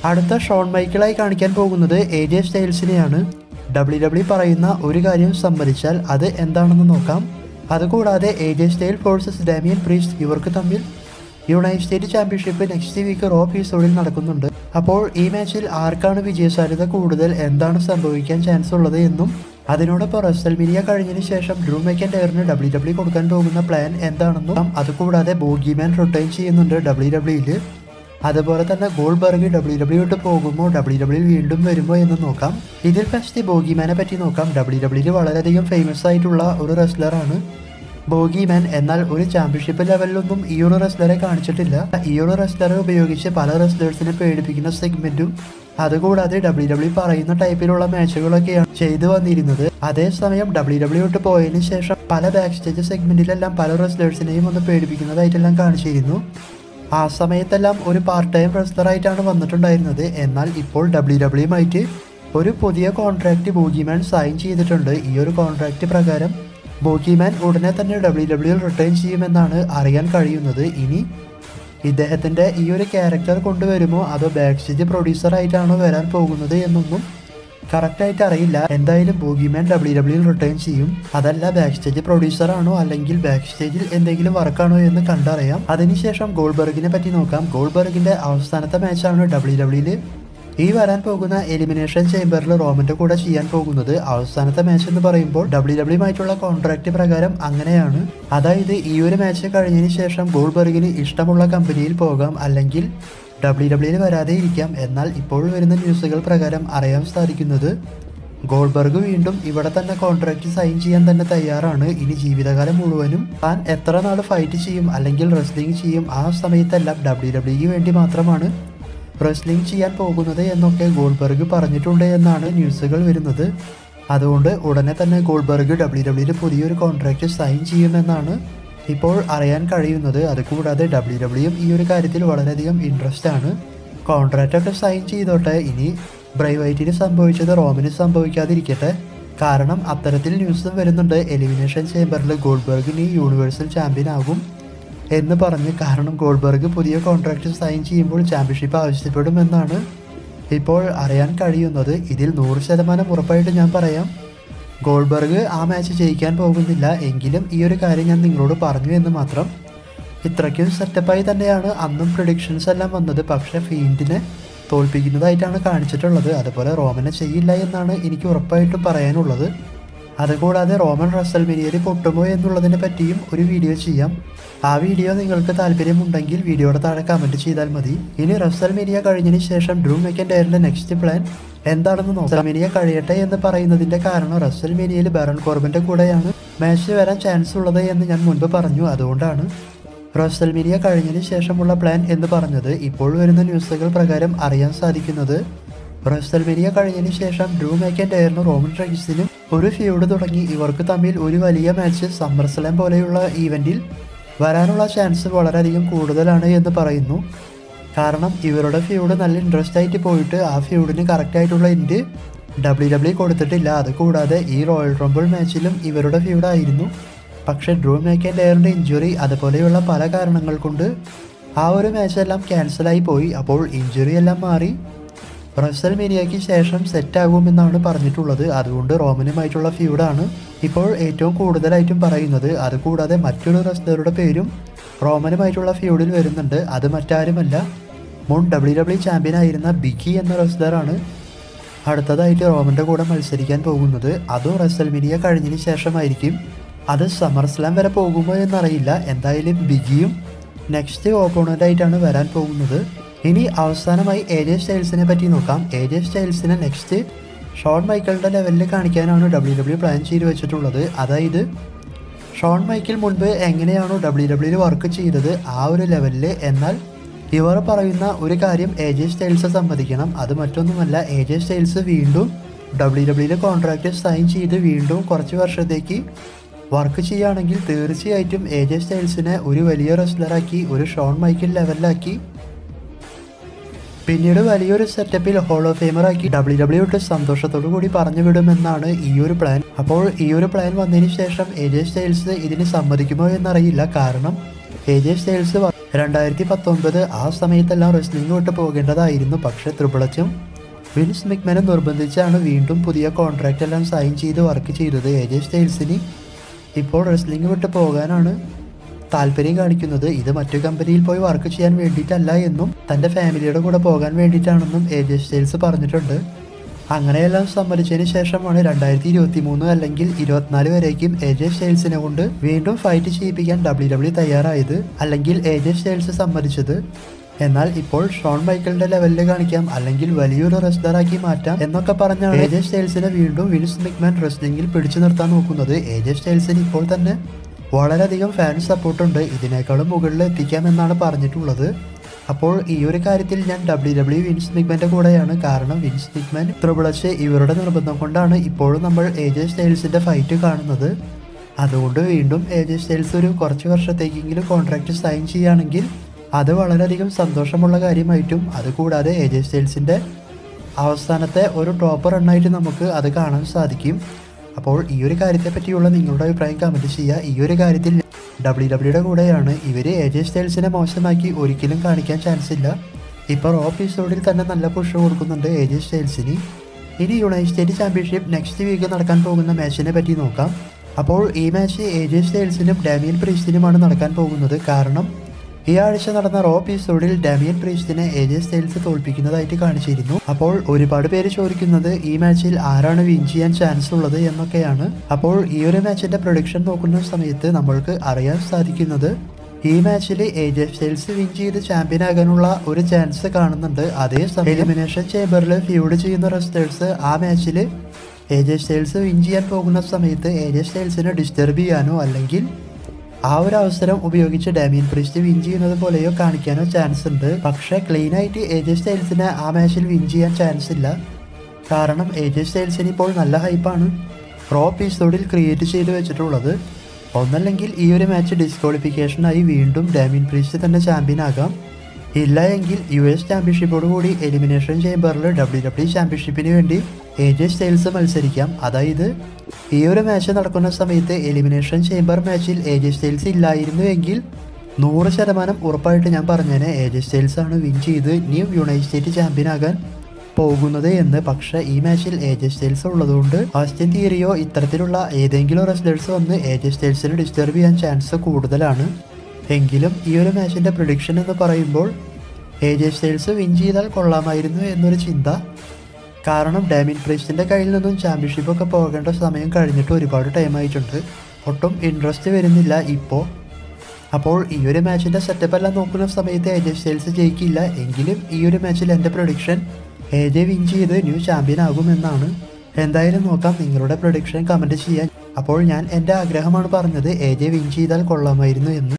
അടുത്ത ഷോൺ മൈക്കിളായി കാണിക്കാൻ പോകുന്നത് എ ജെ സ്റ്റൈൽസിനെയാണ് ഡബ്ല്യു ഡബ്ല്യു പറയുന്ന ഒരു കാര്യം സമ്മതിച്ചാൽ അത് എന്താണെന്ന് നോക്കാം അതുകൂടാതെ A J style forces Damian Priest ഇവർക്ക് തമ്മിൽ United State championship next week Raw എപ്പിസോഡിൽ നടക്കുന്നുണ്ട് അപ്പോൾ ഈ മാച്ചിൽ ആർക്കാണ് വിജയസാധ്യത കൂടുതൽ എന്താണ് സംഭവിക്കാൻ ചാൻസ് ഉള്ളത് എന്നും അതിനോടൊപ്പം റസൽമീനിയ കഴിഞ്ഞതിന് ശേഷം ഡ്രൂ മെക്കൻഡയറിന് ഡബ്ല്യു ഡബ്ല്യു കൊടുക്കാൻ പോകുന്ന പ്ലാൻ എന്താണെന്നും അതുകൂടാതെ ബോഗിമാൻ റിട്ടേൺ ചെയ്യുന്നുണ്ട് ഡബ്ല്യു ഡബ്ല്യുയിൽ അതുപോലെ തന്നെ ഗോൾബർഗ് ഡബ്ല്യു ഡബ്ല്യു വിട്ട് പോകുമോ ഡബ്ല്യു ഡബ്ല്യു വീണ്ടും വരുമോ എന്ന് നോക്കാം ഇതിൽ ഫസ്റ്റ് ബോഗിമാനെ പറ്റി നോക്കാം ഡബ്ല്യു ഡബ്ല്യുയിൽ വളരെയധികം ഫേമസ് ആയിട്ടുള്ള ഒരു റെസ്ലറാണ് ബോഗിമാൻ എന്നാൽ ഒരു ചാമ്പ്യൻഷിപ്പ് ലെവലിലൊന്നും ഈ ഒരു റെസ്ലറെ കാണിച്ചിട്ടില്ല ഈ ഒരു റെസ്ലറെ ഉപയോഗിച്ച് പല റെസ്ലേഴ്സിനെ പേടിപ്പിക്കുന്ന സെഗ്മെന്റും അതുകൂടാതെ ഡബ്ല്യു ഡബ്ല്യു പറയുന്ന ടൈപ്പിലുള്ള മാച്ചുകളൊക്കെയാണ് ചെയ്തു വന്നിരുന്നത് അതേസമയം ഡബ്ല്യു ഡബ്ല്യു വിട്ട് പോയതിനു ശേഷം പല ബാക്ക് സ്റ്റേജ് സെഗ്മെന്റിലെല്ലാം പല റെസ്ലേഴ്സിനെയും ഒന്ന് പേടിപ്പിക്കുന്നതായിട്ടെല്ലാം കാണിച്ചിരുന്നു ആ സമയത്തെല്ലാം ഒരു പാർട്ട് ടൈം റെസ്ലറായിട്ടാണ് വന്നിട്ടുണ്ടായിരുന്നത് എന്നാൽ ഇപ്പോൾ ഡബ്ല്യു ഡബ്ല്യുമായിട്ട് ഒരു പുതിയ കോൺട്രാക്റ്റ് ബോഗിമാൻ സൈൻ ചെയ്തിട്ടുണ്ട് ഈ ഒരു കോൺട്രാക്റ്റ് പ്രകാരം ബോഗിമാൻ ഉടനെ തന്നെ ഡബ്ല്യു ഡബ്ല്യു റിട്ടേൺ ചെയ്യുമെന്നാണ് അറിയാൻ കഴിയുന്നത് ഇനി ഇദ്ദേഹത്തിൻ്റെ ഈ ഒരു ക്യാരക്ടർ കൊണ്ടുവരുമോ അതോ ബാക്ക് സ്റ്റേജ് പ്രൊഡ്യൂസർ ആയിട്ടാണോ വരാൻ പോകുന്നത് എന്നൊന്നും കറക്റ്റായിട്ട് അറിയില്ല എന്തായാലും ബോഗിമാൻ ഡബ്ല്യു ഡബ്ല്യു റിട്ടേൺ ചെയ്യും അതല്ല ബാക്ക് സ്റ്റേജ് പ്രൊഡ്യൂസർ ആണോ അല്ലെങ്കിൽ ബാക്ക് സ്റ്റേജിൽ എന്തെങ്കിലും വർക്കാണോ എന്ന് കണ്ടറിയാം അതിനുശേഷം ഗോൾബർഗിനെ പറ്റി നോക്കാം ഗോൾബർഗിന്റെ അവസാനത്തെ മാച്ചാണ് ഡബ്ല്യു ഡബ്ല്യുയിൽ ഈ വരാൻ പോകുന്ന എലിമിനേഷൻ ചേംബറിൽ റോമന്റെ കൂടെ ചെയ്യാൻ പോകുന്നത് അവസാനത്തെ മാച്ച് എന്ന് പറയുമ്പോൾ ഡബ്ല്യു ഡബ്ല്യുമായിട്ടുള്ള കോൺട്രാക്ട് പ്രകാരം അങ്ങനെയാണ് അതായത് ഈ ഒരു മാച്ച് കഴിഞ്ഞതിന് ശേഷം ഗോൾബർഗിന് ഇഷ്ടമുള്ള കമ്പനിയിൽ പോകാം അല്ലെങ്കിൽ ഡബ്ല്യു ഡബ്ല്യുയിൽ വരാതെ ഇരിക്കാം എന്നാൽ ഇപ്പോൾ വരുന്ന ന്യൂസുകൾ പ്രകാരം അറിയാൻ സാധിക്കുന്നത് ഗോൾബർഗ് വീണ്ടും ഇവിടെ തന്നെ കോൺട്രാക്ട് സൈൻ ചെയ്യാൻ തന്നെ തയ്യാറാണ് ഇനി ജീവിതകാലം മുഴുവനും താൻ എത്ര നാൾ ഫൈറ്റ് ചെയ്യും അല്ലെങ്കിൽ റെസ്ലിംഗ് ചെയ്യും ആ സമയത്തെല്ലാം ഡബ്ല്യു ഡബ്ല്യുക്ക് വേണ്ടി മാത്രമാണ് റെസ്ലിംഗ് ചെയ്യാൻ പോകുന്നത് എന്നൊക്കെ ഗോൾബർഗ് പറഞ്ഞിട്ടുണ്ട് എന്നാണ് ന്യൂസുകൾ വരുന്നത് അതുകൊണ്ട് ഉടനെ തന്നെ ഗോൾബർഗ് ഡബ്ല്യു ഡബ്ല്യുയിൽ പുതിയൊരു കോൺട്രാക്ട് സൈൻ ചെയ്യുമെന്നാണ് ഇപ്പോൾ അറിയാൻ കഴിയുന്നത് അതുകൂടാതെ ഡബ്ല്യു ഡബ്ല്യുയും ഈ ഒരു കാര്യത്തിൽ വളരെയധികം ഇൻട്രസ്റ്റ് ആണ് കോൺട്രാക്റ്റ് ഒക്കെ സൈൻ ചെയ്തോട്ടെ ഇനി ബ്രൈവൈറ്റിന് സംഭവിച്ചത് റോമിന് സംഭവിക്കാതിരിക്കട്ടെ കാരണം അത്തരത്തിൽ ന്യൂസും വരുന്നുണ്ട് എലിമിനേഷൻ ചേംബറിൽ ഗോൾബർഗ് ഇനി യൂണിവേഴ്സൽ ചാമ്പ്യൻ ആകും എന്ന് പറഞ്ഞ് കാരണം ഗോൾബർഗ് പുതിയ കോൺട്രാക്ട് സൈൻ ചെയ്യുമ്പോൾ ചാമ്പ്യൻഷിപ്പ് ആവശ്യപ്പെടുമെന്നാണ് ഇപ്പോൾ അറിയാൻ കഴിയുന്നത് ഇതിൽ നൂറ് ശതമാനം ഉറപ്പായിട്ട് ഞാൻ പറയാം ഗോൾബർഗ് ആ മാച്ച് ജയിക്കാൻ പോകുന്നില്ല എങ്കിലും ഈ ഒരു കാര്യം ഞാൻ നിങ്ങളോട് പറഞ്ഞു എന്ന് മാത്രം ഇത്രയ്ക്കും സെറ്റപ്പായി തന്നെയാണ് അന്നും പ്രൊഡിക്ഷൻസ് എല്ലാം വന്നത് പക്ഷേ ഫീൻഡിനെ തോൽപ്പിക്കുന്നതായിട്ടാണ് കാണിച്ചിട്ടുള്ളത് അതുപോലെ റോമനെ ചെയ്യില്ല എന്നാണ് എനിക്ക് ഉറപ്പായിട്ടും പറയാനുള്ളത് അതുകൂടാതെ റോമൻ റസൽ മിനിയരി പൊട്ടുമോ എന്നുള്ളതിനെ പറ്റിയും ഒരു വീഡിയോ ചെയ്യാം ആ വീഡിയോ നിങ്ങൾക്ക് താല്പര്യമുണ്ടെങ്കിൽ വീഡിയോയുടെ താഴെ കമൻറ്റ് ചെയ്താൽ മതി ഇനി റസൽ മിനിയ കഴിഞ്ഞതിന് ശേഷം ഡ്രൂ മെക്കൻഡയറിൻ്റെ നെക്സ്റ്റ് പ്ലാൻ എന്താണെന്ന് നോക്കാം മിനിയ കഴിയട്ടെ എന്ന് പറയുന്നതിൻ്റെ കാരണം റസൽ മിനിയയിൽ ബറൺ കോർബിൻ്റെ കൂടെയാണ് മാച്ച് വരാൻ ചാൻസ് ഉള്ളത് എന്ന് ഞാൻ മുൻപ് പറഞ്ഞു അതുകൊണ്ടാണ് റസൽ മിനിയ കഴിഞ്ഞതിന് ശേഷമുള്ള പ്ലാൻ എന്ന് പറഞ്ഞത് ഇപ്പോൾ വരുന്ന ന്യൂസുകൾ പ്രകാരം അറിയാൻ സാധിക്കുന്നത് റസൽമെനിയ കഴിഞ്ഞതിന് ശേഷം ഡ്രൂ മാക്കൻഡയറിനും റോമൻ റൈസിനും ഒരു ഫ്യൂഡ് തുടങ്ങി ഇവർക്ക് തമ്മിൽ ഒരു വലിയ മാച്ച് സമ്മർ സ്ലാം പോലെയുള്ള ഈവൻറ്റിൽ വരാനുള്ള ചാൻസ് വളരെയധികം കൂടുതലാണ് എന്ന് പറയുന്നു കാരണം ഇവരുടെ ഫ്യൂഡ് നല്ല ഇൻട്രസ്റ്റ് ആയിട്ട് പോയിട്ട് ആ ഫ്യൂഡിന് കറക്റ്റ് ആയിട്ടുള്ള ഇൻറ്റ് ഡബ്ല്യു ഡബ്ല്യു കൊടുത്തിട്ടില്ല അതുകൂടാതെ ഈ റോയൽ റംബിൾ മാച്ചിലും ഇവരുടെ ഫ്യൂഡായിരുന്നു പക്ഷേ ഡ്രൂ മാക്കൻഡയറിൻ്റെ ഇഞ്ചുറി അതുപോലെയുള്ള പല കാരണങ്ങൾ കൊണ്ട് ആ ഒരു മാച്ചെല്ലാം ക്യാൻസലായി പോയി അപ്പോൾ ഇഞ്ചുറി എല്ലാം മാറി റസൽ മീനിയയ്ക്ക് ശേഷം സെറ്റാകുമെന്നാണ് പറഞ്ഞിട്ടുള്ളത് അതുകൊണ്ട് റോമനുമായിട്ടുള്ള ഫ്യൂഡാണ് ഇപ്പോൾ ഏറ്റവും കൂടുതലായിട്ടും പറയുന്നത് അതുകൂടാതെ മറ്റൊരു റെസ്ലറുടെ പേരും റോമനുമായിട്ടുള്ള ഫ്യൂഡിൽ വരുന്നുണ്ട് അത് മറ്റാരുമല്ല മുൻ ഡബ്ല്യു ഡബ്ല്യു ചാമ്പ്യൻ ആയിരുന്ന ബിക്കി എന്ന റെസ്ലറാണ് അടുത്തതായിട്ട് റോമൻ്റെ കൂടെ മത്സരിക്കാൻ പോകുന്നത് അതും റസൽമിനിയ കഴിഞ്ഞതിന് ശേഷമായിരിക്കും അത് സമ്മർ സ്ലാം വരെ പോകുമോ എന്നറിയില്ല എന്തായാലും ബിഗിയും നെക്സ്റ്റ് ഓപ്പോണൻ്റ് ആയിട്ടാണ് വരാൻ പോകുന്നത് ഇനി അവസാനമായി എ ജെ സ്റ്റൈൽസിനെ പറ്റി നോക്കാം എ ജെ സ്റ്റൈൽസിനെ നെക്സ്റ്റ് ഷോൺ മൈക്കിളുടെ ലെവലിൽ കാണിക്കാനാണ് ഡബ്ല്യു ഡബ്ല്യു പ്ലാൻ ചെയ്ത് വെച്ചിട്ടുള്ളത് അതായത് ഷോൺ മൈക്കിൾ മുൻപ് എങ്ങനെയാണോ ഡബ്ല്യു ഡബ്ല്യുയിൽ വർക്ക് ചെയ്തത് ആ ഒരു ലെവലിൽ എന്നാൽ ഇവർ പറയുന്ന ഒരു കാര്യം എ ജെ സ്റ്റൈൽസ് സമ്മതിക്കണം അത് മറ്റൊന്നുമല്ല എ ജെ സ്റ്റൈൽസ് വീണ്ടും ഡബ്ല്യു ഡബ്ല്യുയിൽ കോൺട്രാക്റ്റ് സൈൻ ചെയ്ത് വീണ്ടും കുറച്ച് വർഷത്തേക്ക് വർക്ക് ചെയ്യുകയാണെങ്കിൽ തീർച്ചയായിട്ടും എ ജെ സ്റ്റൈൽസിനെ ഒരു വലിയ റെസ്ലറാക്കി ഒരു ഷോൺ മൈക്കിൾ ലെവലിലാക്കി പിന്നീട് വലിയൊരു സെറ്റപ്പിൽ ഹോൾ ഓഫ് ഫെയിമറാക്കി ഡബ്ല്യു ഡബ്ല്യു ഇട്ട് സന്തോഷത്തോടു കൂടി പറഞ്ഞു വിടുമെന്നാണ് ഈ ഒരു പ്ലാൻ അപ്പോൾ ഈ ഒരു പ്ലാൻ വന്നതിന് ശേഷം എ ജെ സ്റ്റൈൽസ് ഇതിന് സമ്മതിക്കുമോ എന്നറിയില്ല കാരണം എ ജെ സ്റ്റൈൽസ് രണ്ടായിരത്തി പത്തൊമ്പത് ആ സമയത്തെല്ലാം റെസ്ലിംഗ് വിട്ട് പോകേണ്ടതായിരുന്നു പക്ഷേ ത്രിപിളച്ചും വിൻസ് മിക്മനും നിർബന്ധിച്ചാണ് വീണ്ടും പുതിയ കോൺട്രാക്റ്റ് എല്ലാം സൈൻ ചെയ്ത് വർക്ക് ചെയ്തത് എ ജെ സ്റ്റൈൽസിന് ഇപ്പോൾ റെസ്ലിംഗ് വിട്ട് പോകാനാണ് താല്പര്യം കാണിക്കുന്നത് ഇത് മറ്റു കമ്പനിയിൽ പോയി വർക്ക് ചെയ്യാൻ വേണ്ടിയിട്ടല്ല എന്നും തൻ്റെ ഫാമിലിയുടെ കൂടെ പോകാൻ വേണ്ടിയിട്ടാണെന്നും എ ജെ സ്റ്റൈൽസ് പറഞ്ഞിട്ടുണ്ട് അങ്ങനെയെല്ലാം സമ്മതിച്ചതിന് ശേഷമാണ് രണ്ടായിരത്തി ഇരുപത്തി മൂന്ന് അല്ലെങ്കിൽ ഇരുപത്തിനാല് വരേക്കും എ ജെ സ്റ്റൈൽസിനെ കൊണ്ട് വീണ്ടും ഫൈറ്റ് ചെയ്യിപ്പിക്കാൻ ഡബ്ല്യു ഡബ്ല്യു തയ്യാറായത് അല്ലെങ്കിൽ എ ജെ സ്റ്റൈൽസ് സമ്മതിച്ചത് എന്നാൽ ഇപ്പോൾ ഷോൺ മൈക്കിളിന്റെ ലെവലിൽ കാണിക്കാം അല്ലെങ്കിൽ വലിയൊരു റെസ്ലറാക്കി മാറ്റാം എന്നൊക്കെ പറഞ്ഞാണ് എ ജെ സ്റ്റൈൽസിനെ വീണ്ടും വിൻസ് മിക്മാൻ റെസ്ലിംഗിൽ പിടിച്ചു നിർത്താൻ നോക്കുന്നത് എ ജെ സ്റ്റൈൽസിന് ഇപ്പോൾ തന്നെ വളരെയധികം ഫാൻ സപ്പോർട്ടുണ്ട് ഇതിനേക്കാളും മുകളിൽ എത്തിക്കാമെന്നാണ് പറഞ്ഞിട്ടുള്ളത് അപ്പോൾ ഈ ഒരു കാര്യത്തിൽ ഞാൻ ഡബ്ല്യു ഡബ്ല്യു വിൻസ് മിക്മാൻ്റെ കൂടെയാണ് കാരണം വിൻസ് മിക്മാൻ ത്രിപിളച്ച് ഇവരുടെ നിർബന്ധം കൊണ്ടാണ് ഇപ്പോഴും നമ്മൾ എ ജെ സ്റ്റൈൽസിൻ്റെ ഫൈറ്റ് കാണുന്നത് അതുകൊണ്ട് വീണ്ടും എ ജെ സ്റ്റൈൽസ് ഒരു കുറച്ച് വർഷത്തേക്കെങ്കിലും കോൺട്രാക്റ്റ് സൈൻ ചെയ്യുകയാണെങ്കിൽ അത് വളരെയധികം സന്തോഷമുള്ള കാര്യമായിട്ടും അതുകൂടാതെ എ ജെ സ്റ്റൈൽസിൻ്റെ അവസാനത്തെ ഒരു ടോപ്പ് റണ്ണായിട്ട് നമുക്ക് അത് കാണാൻ സാധിക്കും അപ്പോൾ ഈ ഒരു കാര്യത്തെ പറ്റിയുള്ള നിങ്ങളുടെ അഭിപ്രായം കമൻറ്റ് ചെയ്യുക ഈ ഒരു കാര്യത്തിൽ ഡബ്ല്യു ഡബ്ല്യുടെ കൂടെയാണ് ഇവർ എ ജെ സ്റ്റൈൽസിനെ മോശമാക്കി ഒരിക്കലും കാണിക്കാൻ ചാൻസ് ഇല്ല ഇപ്പോൾ റോ എപ്പിസോഡിൽ തന്നെ നല്ല പുഷ് കൊടുക്കുന്നുണ്ട് എ ജെ സ്റ്റൈൽസിന് ഇനി United State championship next week നടക്കാൻ പോകുന്ന മാച്ചിനെ പറ്റി നോക്കാം അപ്പോൾ ഈ മാച്ച് എ ജെ സ്റ്റൈൽസിനും ഡാമിയൻ പ്രീസ്റ്റിനുമാണ് നടക്കാൻ പോകുന്നത് കാരണം ഈ ആഴ്ച നടന്ന റോ എപ്പിസോഡിൽ ഡാമിയൻ പ്രീസ്റ്റിനെ എ ജെ സ്റ്റൈൽസ് തോൽപ്പിക്കുന്നതായിട്ട് കാണിച്ചിരുന്നു അപ്പോൾ ഒരുപാട് പേര് ചോദിക്കുന്നത് ഈ മാച്ചിൽ ആരാണ് വിൻ ചെയ്യാൻ ചാൻസ് ഉള്ളത് എന്നൊക്കെയാണ് അപ്പോൾ ഈ ഒരു മാച്ചിന്റെ പ്രൊഡിക്ഷൻ നോക്കുന്ന സമയത്ത് നമ്മൾക്ക് അറിയാൻ സാധിക്കുന്നത് ഈ മാച്ചിൽ എ ജെ സ്റ്റൈൽസ് വിൻ ചെയ്ത് ചാമ്പ്യൻ ആകാനുള്ള ഒരു ചാൻസ് കാണുന്നുണ്ട് അതേസമയം എലിമിനേഷൻ ചേംബറിൽ ഫ്യൂഡ് ചെയ്യുന്ന റെസ്റ്റേഴ്സ് ആ മാച്ചിൽ എ ജെ സ്റ്റൈൽസ് വിൻ ചെയ്യാൻ പോകുന്ന സമയത്ത് എ ജെ സ്റ്റൈൽസിനെ ഡിസ്റ്റർബ് ചെയ്യാനോ അല്ലെങ്കിൽ ആ ഒരു അവസരം ഉപയോഗിച്ച് ഡാമിയൻ പ്രിസ്റ്റ് വിൻ ചെയ്യുന്നത് പോലെയോ കാണിക്കാനോ ചാൻസ് ഉണ്ട് പക്ഷേ ക്ലീൻ ആയിട്ട് എ ജെ സ്റ്റൈൽസിനെ ആ മാച്ചിൽ വിൻ ചെയ്യാൻ ചാൻസ് ഇല്ല കാരണം എ ജെ സ്റ്റൈൽസിന് ഇപ്പോൾ നല്ല ഹൈപ്പാണ് റോ എപ്പിസോഡിൽ ക്രിയേറ്റ് ചെയ്ത് വെച്ചിട്ടുള്ളത് ഒന്നല്ലെങ്കിൽ ഈ ഒരു മാച്ച് ഡിസ്ക്വാളിഫിക്കേഷനായി വീണ്ടും ഡാമിൻ പ്രീസ്റ്റ് തന്നെ ചാമ്പ്യൻ ആകാം ഇല്ല എങ്കിൽ യു എസ് ചാമ്പ്യൻഷിപ്പോട് കൂടി എലിമിനേഷൻ ചേംബറിൽ ഡബ്ല്യു ഡബ്ല്യു ചാമ്പ്യൻഷിപ്പിന് വേണ്ടി എ ജെ സ്റ്റൈൽസ് മത്സരിക്കാം അതായത് ഈ ഒരു മാച്ച് നടക്കുന്ന സമയത്ത് എലിമിനേഷൻ ചേംബർ മാച്ചിൽ എ ജെ സ്റ്റൈൽസ് ഇല്ലായിരുന്നുവെങ്കിൽ നൂറ് ശതമാനം ഉറപ്പായിട്ട് ഞാൻ പറഞ്ഞേനെ എ ജെ സ്റ്റൈൽസ് ആണ് വിൻ ചെയ്ത് ന്യൂ യുണൈറ്റഡ് സ്റ്റേറ്റ് ചാമ്പ്യൻ ആകാൻ പോകുന്നത് എന്ന് പക്ഷേ ഈ മാച്ചിൽ എ ജെ സ്റ്റൈൽസ് ഉള്ളതുകൊണ്ട് ആസ്റ്റിൻ തിയറിയോ ഇത്തരത്തിലുള്ള ഏതെങ്കിലും റെസ്ലേഴ്സ് വന്ന് എ ജെ സ്റ്റൈൽസിനെ ഡിസ്റ്റർബ് ചെയ്യാൻ ചാൻസ് കൂടുതലാണ് എങ്കിലും ഈ ഒരു മാച്ചിൻ്റെ പ്രൊഡിക്ഷൻ എന്ന് പറയുമ്പോൾ എ ജെ സ്റ്റൈൽസ് വിൻ ചെയ്താൽ കൊള്ളാമായിരുന്നു എന്നൊരു ചിന്ത കാരണം ഡാമിൻ പ്രീസ്റ്റിൻ്റെ കയ്യിൽ നിന്നും ചാമ്പ്യൻഷിപ്പ് ഒക്കെ പോകേണ്ട സമയം കഴിഞ്ഞിട്ട് ഒരുപാട് ടൈം ആയിട്ടുണ്ട് ഒട്ടും ഇൻട്രസ്റ്റ് വരുന്നില്ല ഇപ്പോൾ അപ്പോൾ ഈ ഒരു മാച്ചിൻ്റെ സെറ്റപ്പ് എല്ലാം നോക്കുന്ന സമയത്ത് എ ജെ സ്റ്റൈൽസ് ജയിക്കില്ല എങ്കിലും ഈ ഒരു മാച്ചിൽ എൻ്റെ പ്രൊഡിക്ഷൻ എ ജെ വിൻ ചെയ്ത് ന്യൂ ചാമ്പ്യൻ ആകുമെന്നാണ് എന്തായാലും നോക്കാം നിങ്ങളുടെ പ്രൊഡിക്ഷൻ കമൻറ്റ് ചെയ്യാൻ അപ്പോൾ ഞാൻ എൻ്റെ ആഗ്രഹമാണ് പറഞ്ഞത് എ ജെ വിൻ ചെയ്താൽ കൊള്ളാമായിരുന്നു എന്ന്